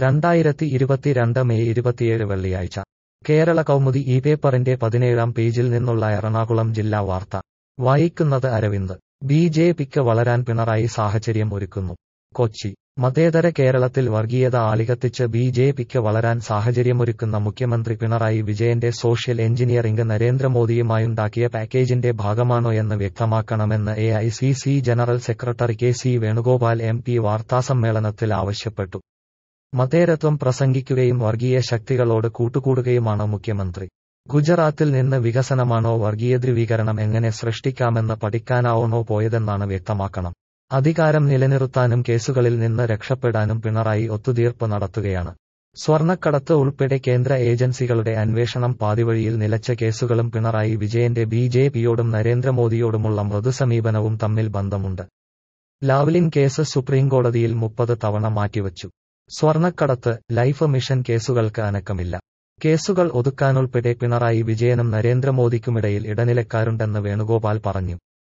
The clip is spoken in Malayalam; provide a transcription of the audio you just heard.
രണ്ടായിരത്തി ഇരുപത്തിരണ്ട് മെയ് ഇരുപത്തിയേഴ് വെള്ളിയാഴ്ച കേരള കൗമുദി ഈ പേപ്പറിന്റെ പതിനേഴാം പേജിൽ നിന്നുള്ള എറണാകുളം ജില്ലാ വാർത്ത വായിക്കുന്നത് അരവിന്ദ് ബി ജെ പിക്ക് വളരാൻ പിണറായി സാഹചര്യം ഒരുക്കുന്നു കൊച്ചി മതേതര കേരളത്തിൽ വർഗീയത ആളികത്തിച്ച് ബി ജെ പിക്ക് വളരാൻ സാഹചര്യമൊരുക്കുന്ന മുഖ്യമന്ത്രി പിണറായി വിജയന്റെ സോഷ്യൽ എഞ്ചിനീയറിംഗ് നരേന്ദ്രമോദിയുമായുണ്ടാക്കിയ പാക്കേജിന്റെ ഭാഗമാണോയെന്ന് വ്യക്തമാക്കണമെന്ന് A I C C general secretary K C Venugopal M P വാർത്താസമ്മേളനത്തിൽ ആവശ്യപ്പെട്ടു മതേരത്വം പ്രസംഗിക്കുകയും വർഗീയ ശക്തികളോട് കൂട്ടുകൂടുകയുമാണ് മുഖ്യമന്ത്രി ഗുജറാത്തിൽ നിന്ന് വികസനമാണോ വർഗീയ ധ്രുവീകരണം എങ്ങനെ സൃഷ്ടിക്കാമെന്ന് പഠിക്കാനാവണോ പോയതെന്നാണ് വ്യക്തമാക്കണം അധികാരം നിലനിർത്താനും കേസുകളിൽ നിന്ന് രക്ഷപ്പെടാനും പിണറായി ഒത്തുതീർപ്പ് നടത്തുകയാണ് സ്വർണ്ണക്കടത്ത് ഉൾപ്പെടെ കേന്ദ്ര ഏജൻസികളുടെ അന്വേഷണം പാതിവഴിയിൽ നിലച്ച കേസുകളും പിണറായി വിജയന്റെ ബി ജെ പിയോടും നരേന്ദ്രമോദിയോടുമുള്ള മൃദുസമീപനവും തമ്മിൽ ബന്ധമുണ്ട് ലാവ്ലിൻ കേസ് സുപ്രീംകോടതിയിൽ മുപ്പത് തവണ മാറ്റിവച്ചു സ്വർണ്ണക്കടത്ത് ലൈഫ് മിഷൻ കേസുകൾക്ക് അനക്കമില്ല കേസുകൾ ഒതുക്കാനുൾപ്പെടെ പിണറായി വിജയനും നരേന്ദ്രമോദിക്കുമിടയിൽ ഇടനിലക്കാരുണ്ടെന്ന് വേണുഗോപാൽ പറഞ്ഞു